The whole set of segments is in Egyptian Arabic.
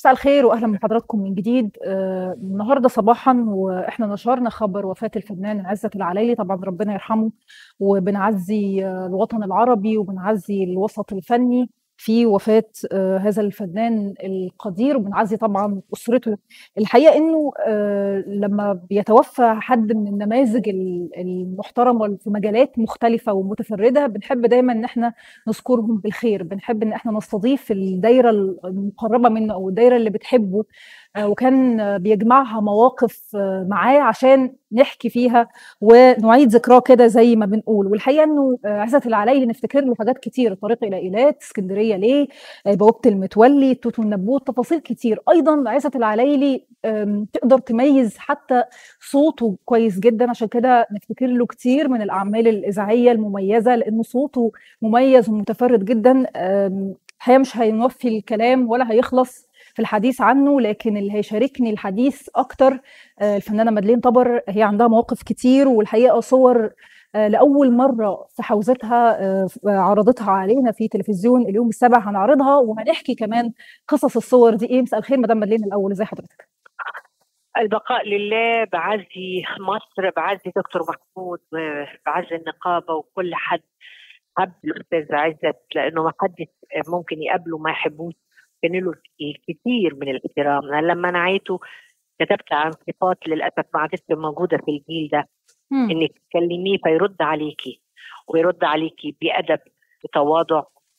مساء الخير واهلا بحضراتكم من جديد آه، النهارده صباحا واحنا نشرنا خبر وفاه الفنان عزت العلايلي طبعا ربنا يرحمه وبنعزي آه، الوطن العربي وبنعزي الوسط الفني في وفاة آه، هذا الفنان القدير وبنعزي طبعا أسرته الحقيقة أنه آه، لما بيتوفى حد من النماذج ال- المحترمة في مجالات مختلفة ومتفردة بنحب دايما أن احنا نذكرهم بالخير بنحب أن احنا نستضيف الدايرة المقربة منه أو الدايرة اللي بتحبه آه، وكان آه، بيجمعها مواقف آه، معاه عشان نحكي فيها ونعيد ذكراه كده زي ما بنقول والحقيقه انه آه، عزت العلايلي نفتكر له حاجات كتير الطريق الى ايلات اسكندريه ليه آه، بوابه المتولي توتو النبوت تفاصيل كتير ايضا عزت العلايلي آم، تقدر تميز حتى صوته كويس جدا عشان كده نفتكر له كتير من الاعمال الاذاعيه المميزه لانه صوته مميز ومتفرد جدا آم، الحقيقه مش هينوفي الكلام ولا هيخلص في الحديث عنه لكن اللي هيشاركني الحديث اكتر آه، الفنانه مدلين طبر هي عندها مواقف كتير والحقيقه صور آه، لاول مره في حوزتها آه، عرضتها علينا في تلفزيون اليوم السابع هنعرضها وهنحكي كمان قصص الصور دي ايه مساء الخير مدام مدلين الاول ازي حضرتك البقاء لله بعزي مصر بعزي دكتور محمود بعزي النقابه وكل حد حب الاستاذ عزت لانه ما حد ممكن يقابله ما يحبوش كان له الكثير من الاحترام أنا لما نعيته كتبت عن صفات للاسف ما عادتش موجوده في الجيل ده مم. انك تكلميه فيرد عليكي ويرد عليكي بادب بتواضع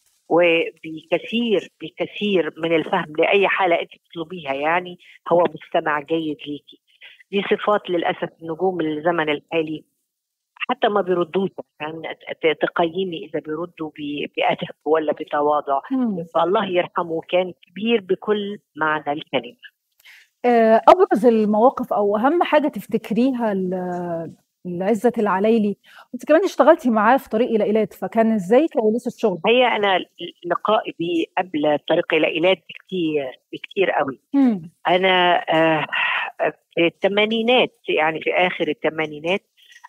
وبكثير بكثير من الفهم لاي حاله انت تطلبيها يعني هو مستمع جيد ليكي دي صفات للاسف نجوم الزمن الحالي حتى ما بيردوش عشان ت- تقيمي اذا بيردوا ب- بادب ولا بتواضع مم. فالله يرحمه كان كبير بكل معنى الكلمه آه، ابرز المواقف او اهم حاجه تفتكريها ل- لعزة العلايلي انت كمان اشتغلتي معاه في طريق الى ايلات فكان ازاي كواليس الشغل هي انا لقائي بيه قبل الطريق الى ايلات بكتير بكتير قوي مم. انا آه، في الثمانينات يعني في اخر الثمانينات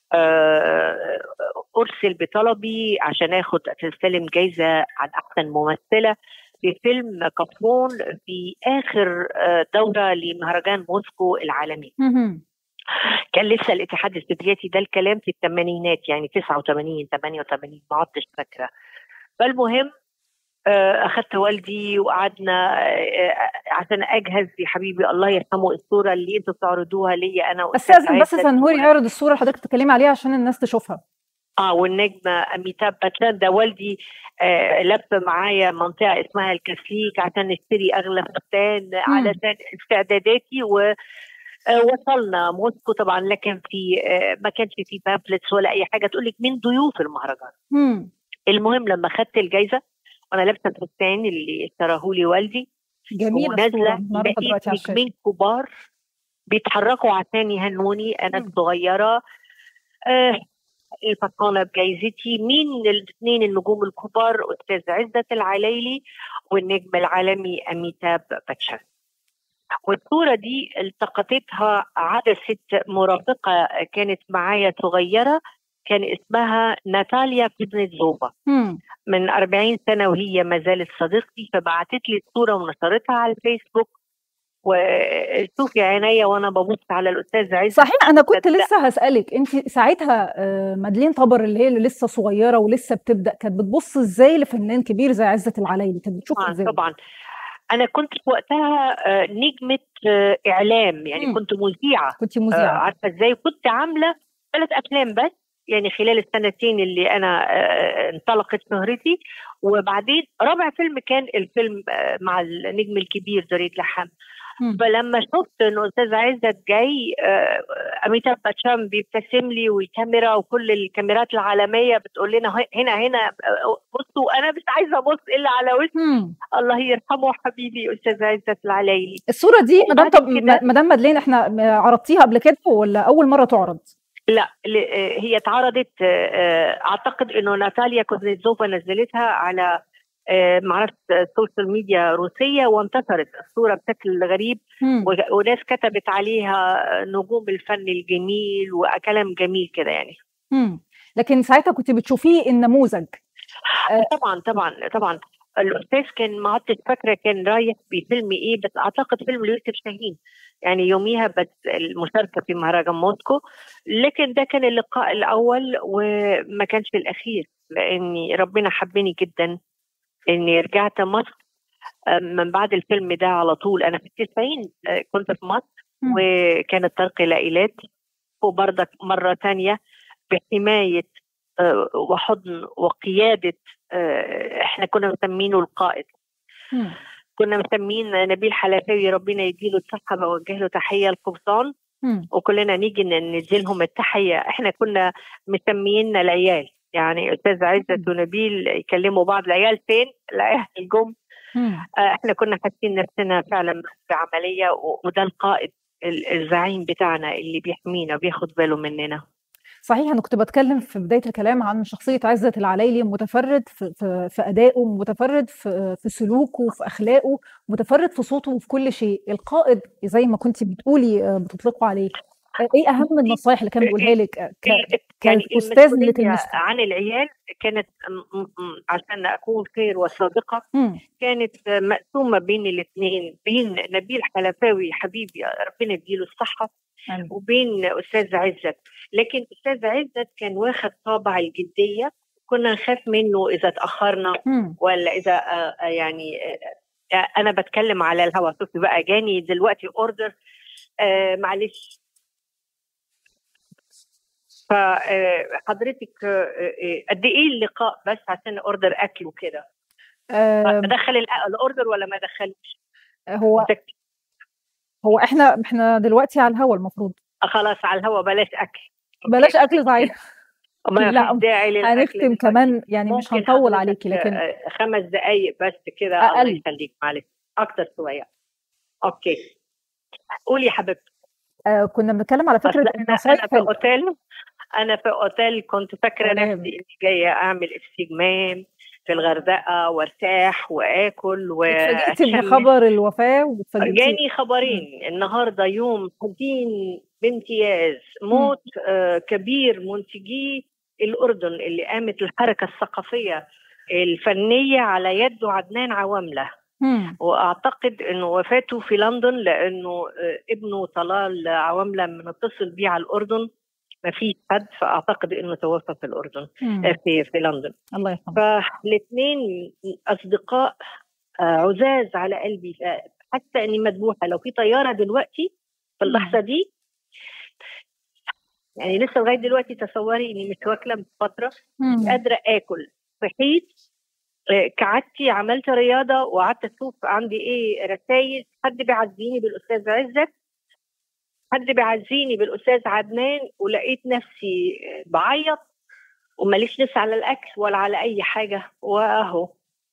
آه، ارسل بطلبي عشان اخد استلم جايزه عن احسن ممثله في فيلم كابون في اخر آه، دوره لمهرجان موسكو العالمي مهم. كان لسه الاتحاد السوفيتي ده الكلام في الثمانينات يعني 89 88 ما عدتش فاكره فالمهم آه، اخذت والدي وقعدنا آه، عشان اجهز يا حبيبي الله يرحمه الصوره اللي انتوا بتعرضوها لي انا وأستاذ استاذن بس عزت سنهوري يعرض الصوره اللي حضرتك بتتكلمي عليها عشان الناس تشوفها اه والنجمه اميتاب باتشان ده والدي آه لف معايا منطقه اسمها الكسليك عشان نشتري اغلى فستان علشان استعداداتي و آه، وصلنا موسكو طبعا لكن في آه، ما كانش في بامفلتس ولا اي حاجه تقول لك مين ضيوف المهرجان مم. المهم لما خدت الجايزه وانا لابسه الفستان اللي اشتراه لي والدي جميله الصوره ونازله نعرضها لقيت دلوقتي على الشاشه نجمين كبار بيتحركوا عشان يهنوني انا مم. صغيره آه الفطانه بجايزتي مين الاثنين النجوم الكبار استاذ عزت العلايلي والنجم العالمي اميتاب باتشان والصوره دي التقطتها عدسه مرافقه كانت معايا صغيره كان اسمها ناتاليا كوزنيتزوفا مم. من 40 سنه وهي ما زالت صديقتي فبعتت لي الصوره ونشرتها على الفيسبوك وشوفي عينيا وانا ببص على الاستاذ عزت صحيح انا كنت تصدق. لسه هسألك انت ساعتها آه، مدلين طبر اللي هي اللي لسه صغيره ولسه بتبدأ كانت بتبص ازاي لفنان كبير زي عزة العلايلي كانت بتشوف طبعا ازاي طبعا انا كنت في وقتها آه، نجمه آه، اعلام يعني مم. كنت مذيعه كنت آه، مذيعه عارفه ازاي كنت عامله ثلاث افلام بس يعني خلال السنتين اللي انا آه، انطلقت شهرتي وبعدين رابع فيلم كان الفيلم آه، مع النجم الكبير زريد لحام مم. فلما شفت انه استاذ عزت جاي آه، اميتاب باتشان بيبتسم لي والكاميرا وكل الكاميرات العالميه بتقول لنا هي- هنا هنا آه، بصوا انا مش عايزه ابص الا على وش مم. الله يرحمه حبيبي استاذ عزت العلايلي الصوره دي مدام وبعد طب كده- مدام مدلين احنا عرضتيها قبل كده ولا اول مره تعرض لا ل- آه، هي اتعرضت آه، آه، اعتقد انه ناتاليا كوزنيتزوفا نزلتها على آه، معرفة السوشيال ميديا روسية وانتشرت الصورة بشكل غريب مم. و- وناس كتبت عليها نجوم الفن الجميل وكلام جميل كده يعني مم. لكن ساعتها كنت بتشوفيه النموذج طبعا طبعا طبعا الاستاذ كان ما عدتش فاكره كان رايح بفيلم ايه بس اعتقد فيلم ليوسف شاهين يعني يوميها بس المشاركه في مهرجان موسكو لكن ده كان اللقاء الاول وما كانش الاخير لاني ربنا حبني جدا اني رجعت مصر من بعد الفيلم ده على طول انا في التسعين كنت في مصر وكانت طرق العائلات وبرضك مرة تانية بحماية وحضن وقيادة احنا كنا مسمينه القائد كنا مسمين نبيل حلفاوي ربنا يديله الصحة بوجه له تحية القبطان وكلنا نيجي ندي لهم التحية احنا كنا مسمينا العيال يعني استاذ عزت ونبيل يكلموا بعض العيال فين؟ العيال الجم احنا كنا حاسين نفسنا فعلا بعمليه وده القائد الزعيم بتاعنا اللي بيحمينا بياخد باله مننا صحيح انا كنت بتكلم في بدايه الكلام عن شخصيه عزت العلايلي متفرد في, في, في ادائه متفرد في, في سلوكه في اخلاقه متفرد في صوته وفي كل شيء القائد زي ما كنت بتقولي بتطلقوا عليه ايه اهم النصائح اللي كان بيقولها لك كاستاذ لتلميذته عن العيال كانت عشان اكون خير وصادقه م. كانت مقسومه بين الاثنين بين نبيل حلفاوي حبيبي ربنا يديله الصحه م. وبين استاذ عزت لكن استاذ عزت كان واخد طابع الجديه كنا نخاف منه اذا تاخرنا م. ولا اذا يعني انا بتكلم على الهوا شوفي بقى جاني دلوقتي اوردر آه معلش فحضرتك قد ايه اللقاء بس عشان اوردر اكل وكده ادخل الاوردر ولا ما ادخلش هو هو احنا احنا دلوقتي على الهوا المفروض خلاص على الهوا بلاش اكل بلاش اكل صحيح ما لا داعي هنختم كمان يعني مش هنطول عليكي لكن خمس دقايق بس كده الله يخليك معلش اكتر شويه اوكي قولي يا حبيبتي آه كنا بنتكلم على فكره النصايح انا في اوتيل انا في اوتيل كنت فاكره نفسي اني جايه اعمل استجمام في الغردقه وارتاح واكل اتفاجئتي بخبر الوفاه واتفاجئتي جاني خبرين النهارده يوم حزين بامتياز موت آه كبير منتجي الاردن اللي قامت الحركه الثقافيه الفنيه على يده عدنان عوامله مم. واعتقد انه وفاته في لندن لانه ابنه طلال عوامله متصل بيه على الاردن ما فيش حد فاعتقد انه توفى في الاردن مم. في في لندن الله يرحمه فالاثنين اصدقاء عزاز على قلبي حتى اني مذبوحه لو في طياره دلوقتي في اللحظه دي يعني لسه لغايه دلوقتي تصوري اني مش واكله من فتره مش قادره اكل صحيت كعدتي عملت رياضه وقعدت اشوف عندي ايه رسائل حد بيعزيني بالاستاذ عزت حد بيعزيني بالاستاذ عدنان ولقيت نفسي بعيط وماليش لسه على الاكل ولا على اي حاجه واهو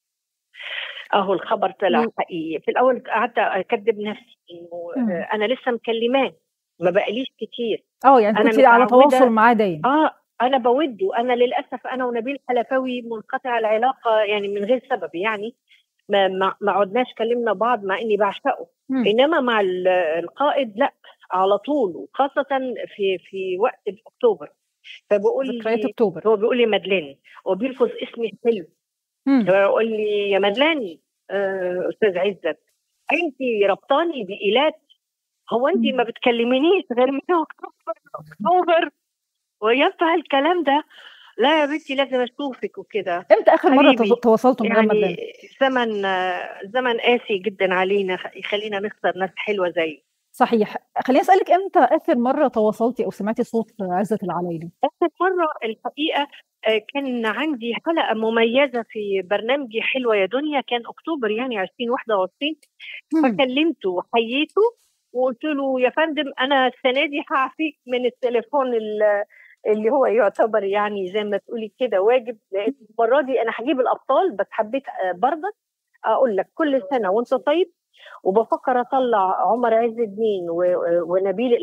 اهو الخبر طلع حقيقي في الاول قعدت اكذب نفسي انه انا لسه مكلماه ما بقاليش كتير اه يعني كنت على تواصل معاه دايما اه انا بوده انا للاسف انا ونبيل حلفاوي منقطع العلاقه يعني من غير سبب يعني ما ما عدناش كلمنا بعض مع اني بعشقه مم. انما مع القائد لا على طول وخاصه في في وقت اكتوبر فبقول ذكريات اكتوبر هو بيقول لي مدلين وبيلفظ اسمي حلو يقول لي يا مدلاني آه استاذ عزت انت ربطاني بايلات هو انت ما بتكلمينيش غير من اكتوبر وينفع الكلام ده لا يا بنتي لازم اشوفك وكده امتى اخر مره تواصلتوا يعني مدام زمن زمن قاسي جدا علينا يخلينا نخسر ناس حلوه زي صحيح خليني اسالك امتى اخر مره تواصلتي او سمعتي صوت عزه العلايلي اخر مره الحقيقه كان عندي حلقه مميزه في برنامجي حلوه يا دنيا كان اكتوبر يعني 2021 فكلمته وحييته وقلت له يا فندم انا السنه دي هعفيك من التليفون اللي هو يعتبر يعني زي ما تقولي كده واجب لان المره دي انا هجيب الابطال بس حبيت برضك اقول لك كل سنه وانت طيب وبفكر اطلع عمر عز الدين ونبيل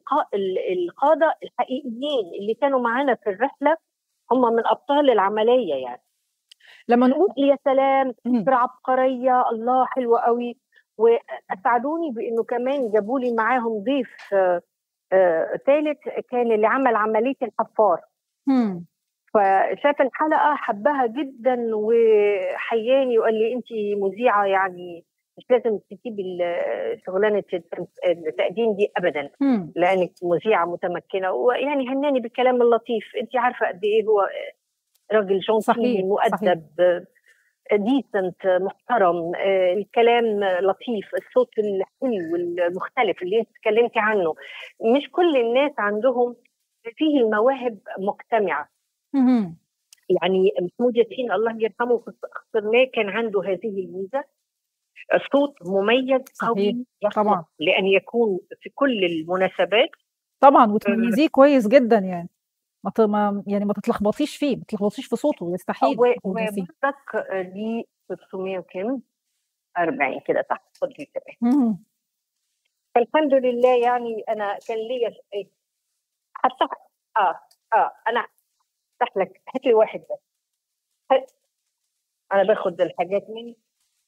القاده الحقيقيين اللي كانوا معانا في الرحله هم من ابطال العمليه يعني لما نقول يا سلام فكره عبقريه الله حلوه قوي واسعدوني بانه كمان جابوا لي معاهم ضيف ثالث كان اللي عمل عمليه الحفار مم. فشاف الحلقه حبها جدا وحياني وقال لي انت مذيعه يعني مش لازم تسيبي شغلانه التقديم دي ابدا مم. لانك مذيعه متمكنه ويعني هناني بالكلام اللطيف انت عارفه قد ايه هو راجل جونتي صحيح، مؤدب ديسنت محترم آه، الكلام لطيف الصوت الحلو المختلف اللي انت اتكلمتي عنه مش كل الناس عندهم فيه المواهب مجتمعه مهم. يعني محمود ياسين الله يرحمه اخترناه كان عنده هذه الميزه صوت مميز صحيح، قوي يصلح طبعا. لان يكون في كل المناسبات طبعا وتميزيه كويس جدا يعني ما ت- ما يعني ما تتلخبطيش فيه ما تتلخبطيش في صوته يستحيل و- محمود ياسين. وبرضك ليه 600 وكام 40 كده تحت خد لي كمان مم. فالحمد لله يعني انا كان ليا ايه هفتح اه اه انا هفتح لك هات لي واحد بس هات. انا باخد الحاجات مني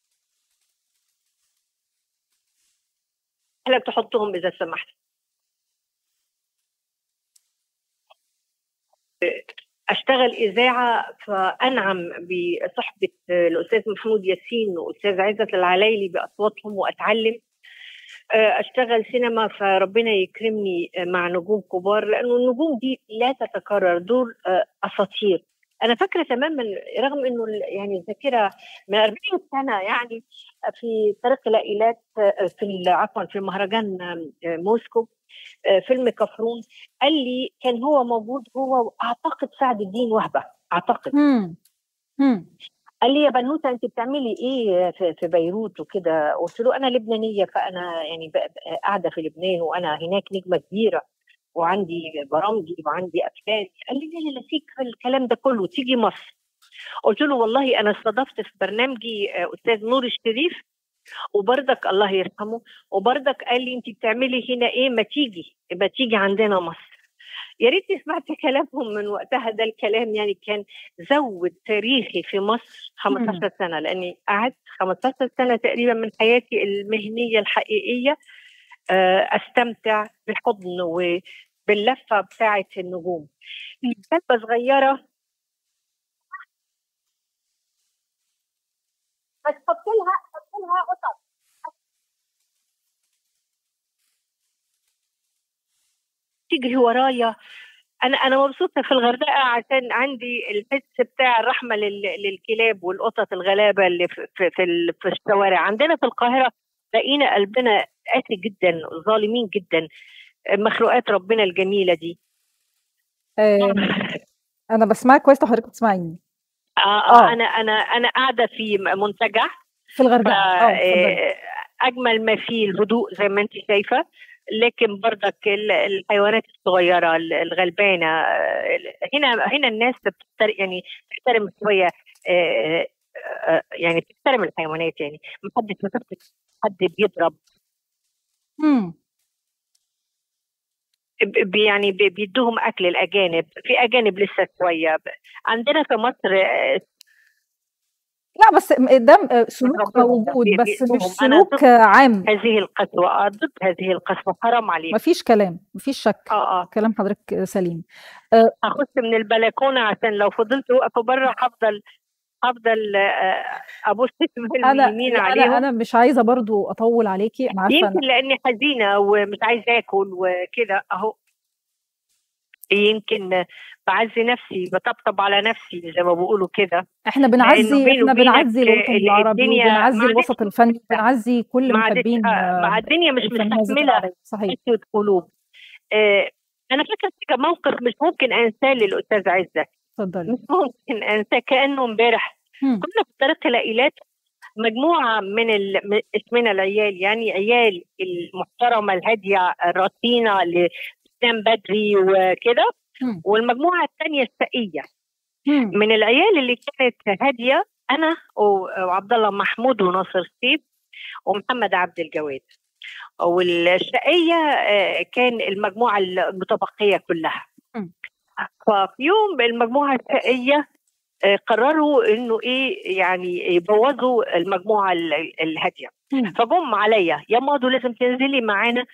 لك تحطهم اذا سمحت اشتغل اذاعه فانعم بصحبه الاستاذ محمود ياسين واستاذ عزت العلايلي باصواتهم واتعلم اشتغل سينما فربنا يكرمني مع نجوم كبار لانه النجوم دي لا تتكرر دول اساطير انا فاكره تماما رغم انه يعني الذاكره من 40 سنه يعني في طريق الائلات في عفوا في مهرجان موسكو فيلم كفرون قال لي كان هو موجود هو اعتقد سعد الدين وهبه اعتقد مم. مم. قال لي يا بنوته انت بتعملي ايه في, في بيروت وكده قلت له انا لبنانيه فانا يعني قاعده في لبنان وانا هناك نجمه كبيره وعندي برامجي وعندي افلام قال لي لا لا فيك الكلام ده كله تيجي مصر قلت له والله انا استضفت في برنامجي استاذ نور الشريف وبرضك الله يرحمه وبرضك قال لي انت بتعملي هنا ايه ما تيجي ما تيجي عندنا مصر يا ريتني سمعت كلامهم من وقتها ده الكلام يعني كان زود تاريخي في مصر 15 سنه لاني قعدت 15 سنه تقريبا من حياتي المهنيه الحقيقيه استمتع بالحضن وباللفه بتاعه النجوم كلبه صغيره بس حط لها حط لها قطط تجري ورايا انا انا مبسوطه في الغردقه عشان عندي الحس بتاع الرحمه للكلاب والقطط الغلابه اللي في في, في الشوارع عندنا في القاهره لقينا قلبنا قاسي جدا ظالمين جدا مخلوقات ربنا الجميله دي آه انا بسمعك كويس وحضرتك بتسمعيني آه, آه انا انا انا قاعده في منتجع في الغردقه اه اجمل ما فيه الهدوء زي ما انت شايفه لكن برضك الحيوانات الصغيره الغلبانه هنا هنا الناس بتحترم يعني تحترم شويه يعني بتحترم الحيوانات يعني ما حدش ما حد بيضرب امم يعني بيدوهم اكل الاجانب في اجانب لسه شويه عندنا في مصر لا بس ده سلوك موجود بس مش سلوك عام هذه القسوة ضد هذه القسوة حرام عليك مفيش كلام مفيش شك اه اه كلام حضرتك سليم أه هخش من البلكونة عشان لو فضلت واقفة بره هفضل هفضل ابص انا يمين انا عليهم انا مش عايزه برضو اطول عليكي انا عارفه يمكن لاني حزينه ومش عايزه اكل وكده اهو يمكن بعزي نفسي بطبطب على نفسي زي ما بيقولوا كده احنا بنعزي احنا بنعزي الوطن العربي وبنعزي الوسط الفني وبنعزي كل محبين مع الدنيا مش مستحمله صحيح قلوب آه انا فاكره حاجه موقف مش ممكن انساه للاستاذ عزت اتفضلي مش ممكن انساه كانه امبارح كنا في طريق العائلات مجموعه من ال... اسمنا العيال يعني عيال المحترمه الهاديه الرصينه اللي بتنام بدري وكده والمجموعه الثانيه الشقيه من العيال اللي كانت هاديه انا وعبد الله محمود وناصر سيف ومحمد عبد الجواد والشقيه كان المجموعه المتبقيه كلها ففي يوم المجموعه الشقيه قرروا انه ايه يعني يبوظوا المجموعه الهاديه فجم عليا يا ماضو لازم تنزلي معانا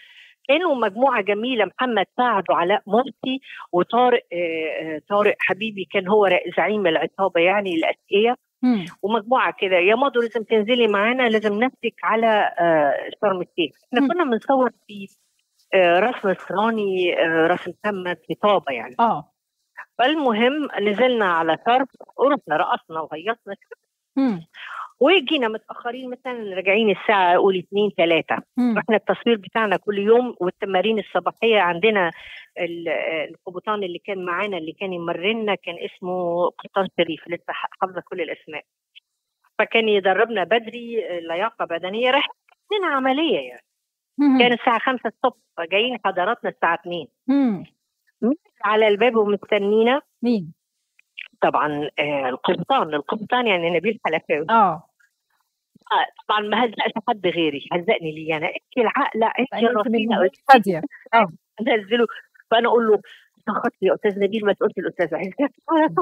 كانوا مجموعه جميله محمد سعد وعلاء مرسي وطارق آه، آه، طارق حبيبي كان هو زعيم العصابه يعني الاتقيه مم. ومجموعه كده يا مادو لازم تنزلي معانا لازم نفسك على آه، شرم الشيخ احنا مم. كنا بنصور في آه، راس نصراني آه، راس محمد في طابه يعني اه فالمهم نزلنا على شرم ورحنا رقصنا وهيصنا مم. وجينا متاخرين مثلا راجعين الساعه قول 2 3 مم. احنا التصوير بتاعنا كل يوم والتمارين الصباحيه عندنا ال- القبطان اللي كان معانا اللي كان يمرنا كان اسمه قبطان شريف لسه حافظه كل الاسماء فكان يدربنا بدري لياقه بدنيه راح لنا عمليه يعني مم. كان الساعه 5 الصبح فجايين حضراتنا الساعه 2 مم. على الباب ومستنينا مين طبعا آه، القبطان القبطان يعني نبيل حلفاوي اه آه، طبعا ما هزقش حد غيري هزقني لي انا انت العقله انت يعني انت الرصينه من هاديه اه انزله فانا اقول له ضغط لي يا استاذ نبيل ما تقولش الاستاذ عزت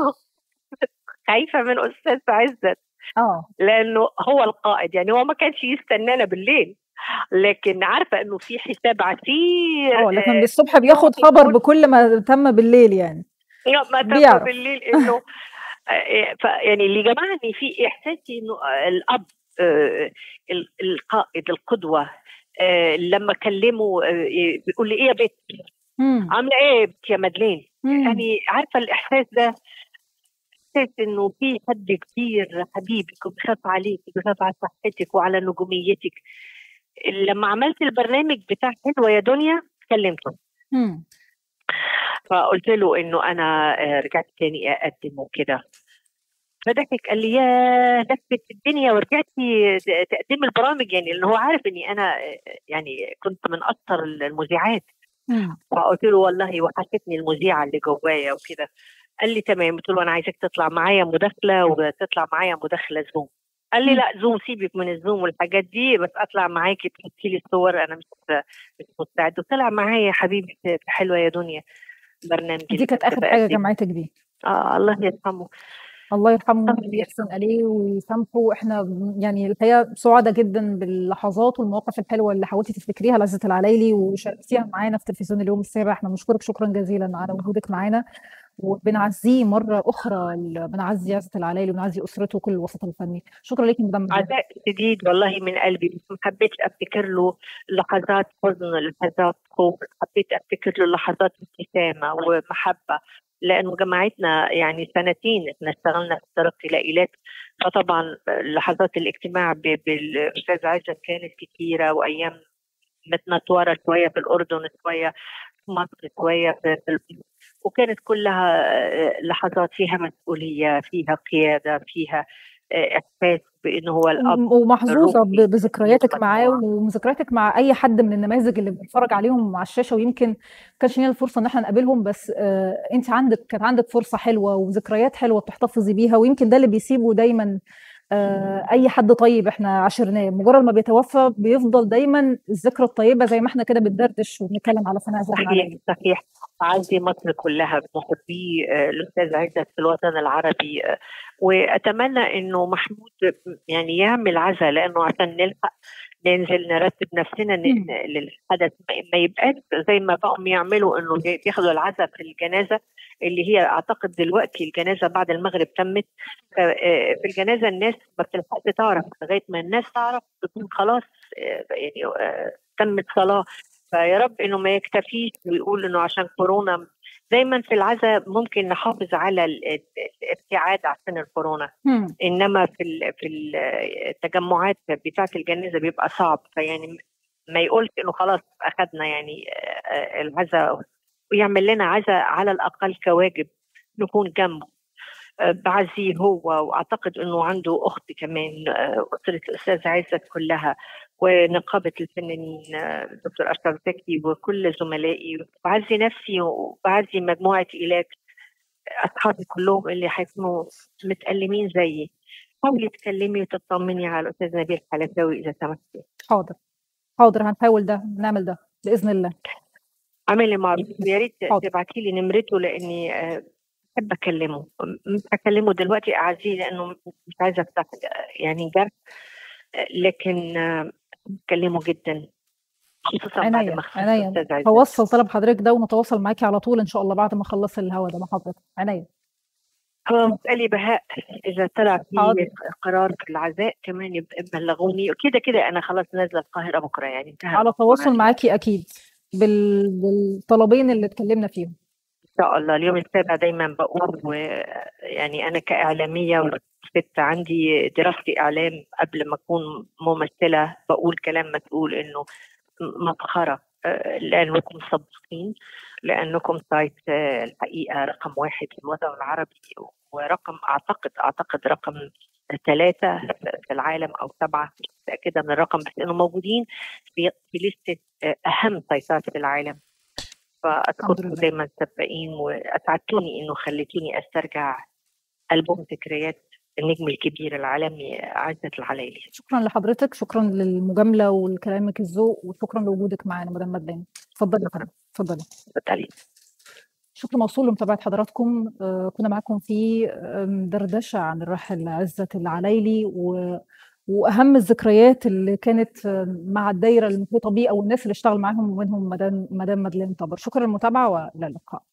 خايفه من استاذ عزت اه لانه هو القائد يعني هو ما كانش يستنانا بالليل لكن عارفه انه في حساب عسير اه لكن الصبح بياخد خبر بكل ما تم بالليل يعني آه، ما تم بيعرف. بالليل انه آه، ف- يعني اللي جمعني في احساسي انه آه، الاب آه، ال- القائد القدوه آه، لما كلمه آه، بيقول لي ايه يا بنت مم. عامله ايه يا بنت يا مدلين مم. يعني عارفه الاحساس ده احساس انه في حد كبير حبيبك وبيخاف عليك وبيخاف على صحتك وعلى نجوميتك لما عملت البرنامج بتاع حلوه يا دنيا كلمته مم. فقلت له انه انا آه، رجعت تاني اقدم وكده فضحك قال لي يا لفت الدنيا ورجعتي ت- تقدمي البرامج يعني لان هو عارف اني انا آه، يعني كنت من اشطر المذيعات مم. فقلت له والله وحشتني المذيعه اللي جوايا وكده قال لي تمام قلت له انا عايزك تطلع معايا مداخله وتطلع معايا مداخله زوم قال لي مم. لا زوم سيبك من الزوم والحاجات دي بس اطلع معاكي تحطي لي الصور انا مش مش مستعد وطلع معايا يا حبيبي في في حلوه يا دنيا برنامج دي كانت اخر حاجه جمعتك بيه اه الله يرحمه الله يرحمه الله ويحسن عليه ويسامحه احنا يعني الحقيقه سعداء جدا باللحظات والمواقف الحلوه اللي حاولتي تفتكريها لعزة العلايلي وشاركتيها معانا في تلفزيون اليوم السابع احنا بنشكرك شكرا جزيلا على وجودك معانا وبنعزيه مره اخرى ال- بنعزي عزة العلايلي وبنعزي اسرته وكل الوسط الفني شكرا لك مدام مدام. عزاء شديد والله من قلبي بس ما حبيتش افتكر له لحظات حزن لحظات خوف حبيت افتكر له لحظات ابتسامه ومحبه لانه جماعتنا يعني سنتين احنا اشتغلنا في ترقي لائلات فطبعا لحظات الاجتماع ب- بالاستاذ عزت كانت كثيره وايام متنطوره شويه في الاردن شويه في مصر شويه في في- وكانت كلها آه، لحظات فيها مسؤوليه فيها قياده فيها آه، احساس بانه هو الاب ومحظوظه الروحي ب- بذكرياتك معاه والمجموعة. وذكرياتك مع اي حد من النماذج اللي بنتفرج عليهم على الشاشه ويمكن ما كانش لنا الفرصه ان احنا نقابلهم بس آه انت عندك كان عندك فرصه حلوه وذكريات حلوه بتحتفظي بيها ويمكن ده اللي بيسيبه دايما آه اي حد طيب احنا عاشرناه مجرد ما بيتوفى بيفضل دايما الذكرى الطيبه زي ما احنا كده بندردش وبنتكلم على فنان عزت صحيح العلايلي صحيح أعزي مصر كلها بمحبي آه، الأستاذ عزت في الوطن العربي آه، وأتمنى إنه محمود يعني يعمل عزا لأنه عشان نلحق ننزل نرتب نفسنا ن- مم. ن- للحدث ما- ما يبقاش زي ما بقوا يعملوا إنه بياخدوا العزا في الجنازة اللي هي أعتقد دلوقتي الجنازة بعد المغرب تمت ف- آه، في الجنازة الناس ما بتلحقش تعرف لغاية ما الناس تعرف تكون خلاص آه، يعني آه، تمت صلاة فيا رب انه ما يكتفيش ويقول انه عشان كورونا دايما في العزاء ممكن نحافظ على ال- ال- الابتعاد عشان الكورونا مم. انما في ال- في ال- التجمعات بتاعه الجنازه بيبقى صعب فيعني ما يقولش انه خلاص اخذنا يعني آه، العزاء ويعمل لنا عزاء على الاقل كواجب نكون جنبه آه، بعزيه هو واعتقد انه عنده اخت كمان آه، اسره الاستاذ عزت كلها ونقابه الفنانين آه، الدكتور اشرف زكي وكل زملائي بعزي نفسي وبعزي مجموعه ايلاك اصحابي كلهم اللي حيكونوا متألمين زيي حاولي تكلمي وتطمني على الاستاذ نبيل حلفاوي اذا سمحتي حاضر حاضر هنحاول ده نعمل ده باذن الله اعملي معروف يا ريت حاضر. تبعتي لي نمرته لاني آه، بحب اكلمه م- مش هكلمه دلوقتي اعزيه لانه مش عايزه افتح آه، يعني جرح آه، لكن آه، بكلمه جدا خصوصا بعد عناية ما خلص عناية استاذ عزت هوصل طلب حضرتك ده ونتواصل معاكي على طول ان شاء الله بعد ما اخلص الهوا ده مع حضرتك عناية هو مسألة بهاء إذا طلع في حاضر قرار في العزاء كمان يبقى بلغوني كده كده أنا خلاص نازلة القاهرة بكرة يعني انتهى على الموضوع تواصل عندي معاكي اكيد بال... بالطلبين اللي اتكلمنا فيهم إن شاء الله اليوم السابع دايما بقول ويعني أنا كإعلامية وست عندي دراستي إعلام قبل ما أكون ممثلة بقول كلام مسؤول إنه مفخرة آه، لأنكم صديقين لأنكم سايت آه، الحقيقة رقم واحد في الوطن العربي ورقم أعتقد أعتقد رقم ثلاثة في العالم أو سبعة مش متأكدة من الرقم بس إنه موجودين في في لستة آه، أهم سايتات في العالم الحمد فأشكركم لله دايما سباقين وأسعدتوني إنه خليتوني أسترجع ألبوم ذكريات النجم الكبير العالمي عزت العلايلي شكرا لحضرتك شكرا للمجاملة ولكلامك الذوق وشكرا لوجودك معانا مدام مدام اتفضلي يا شكرا فندم اتفضلي اتفضلي شكر موصول لمتابعة حضراتكم آه، كنا معاكم في آم، دردشة عن الراحل عزت العلايلي و... وأهم الذكريات اللي كانت آم، مع الدايرة المحيطة بيه أو الناس اللي اشتغل معاهم ومنهم مدام مدام مدلين طبر شكرا للمتابعة وإلى اللقاء